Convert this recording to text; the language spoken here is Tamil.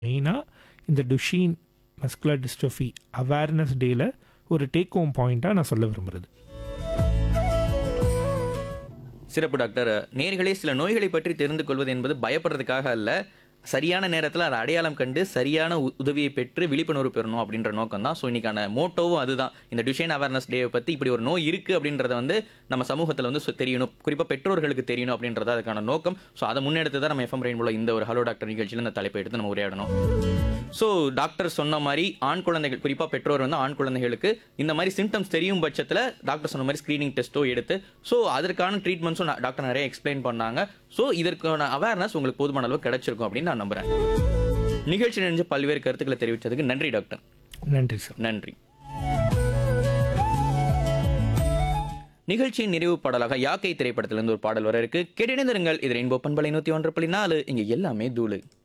மெயினாக இந்த டுஷீன் மஸ்குலர் டிஸ்ட்ரோஃபி அவேர்னஸ் டேல ஒரு டேக் ஹோம் பாயிண்ட்டாக நான் சொல்ல விரும்புகிறது சிறப்பு டாக்டர் நேர்களே சில நோய்களை பற்றி தெரிந்து கொள்வது என்பது பயப்படுறதுக்காக அல்ல சரியான நேரத்தில் அதை அடையாளம் கண்டு சரியான உ- உதவியை பெற்று விழிப்புணர்வு பெறணும் அப்படின்ற நோக்கம் தான் ஸோ இன்னைக்கான மோட்டோவும் அதுதான் இந்த டியூஷன் அவேர்னஸ் டேவை பற்றி இப்படி ஒரு நோய் இருக்குது அப்படின்றத வந்து நம்ம சமூகத்தில் வந்து சொ- தெரியணும் குறிப்பாக பெற்றோர்களுக்கு தெரியணும் அப்படின்றது அதுக்கான நோக்கம் ஸோ அதை முன்னெடுத்து தான் நம்ம எஃப்எம் ரெயின் போல இந்த ஒரு ஹலோ டாக்டர் நிகழ்ச்சியில் இந்த தலைப்பை எடுத்து நம்ம உரையாடணும் ஸோ டாக்டர் சொன்ன மாதிரி ஆண் குழந்தைகள் குறிப்பாக பெற்றோர் வந்து ஆண் குழந்தைகளுக்கு இந்த மாதிரி சிம்டம்ஸ் தெரியும் பட்சத்தில் டாக்டர் சொன்ன மாதிரி ஸ்க்ரீனிங் டெஸ்ட்டோ எடுத்து ஸோ அதற்கான ட்ரீட்மெண்ட்ஸும் டாக்டர் நிறைய எக்ஸ்பிளைன் பண்ணாங்க ஸோ இதற்கான அவேர்னஸ் உங்களுக்கு போதுமான அளவு கிடைச்சிருக்கும் அப்படின்னு நான் நம்புறேன் நிகழ்ச்சி நினைஞ்ச பல்வேறு கருத்துக்களை தெரிவித்ததுக்கு நன்றி டாக்டர் நன்றி சார் நன்றி நிகழ்ச்சியின் நிறைவு பாடலாக யாக்கை திரைப்படத்திலிருந்து ஒரு பாடல் வர இருக்கு கேட்டிருந்திருங்கள் இது ரெயின்போ பண்பலை நூற்றி ஒன்று புள்ளி நாலு இங்கே எல்லாமே தூளு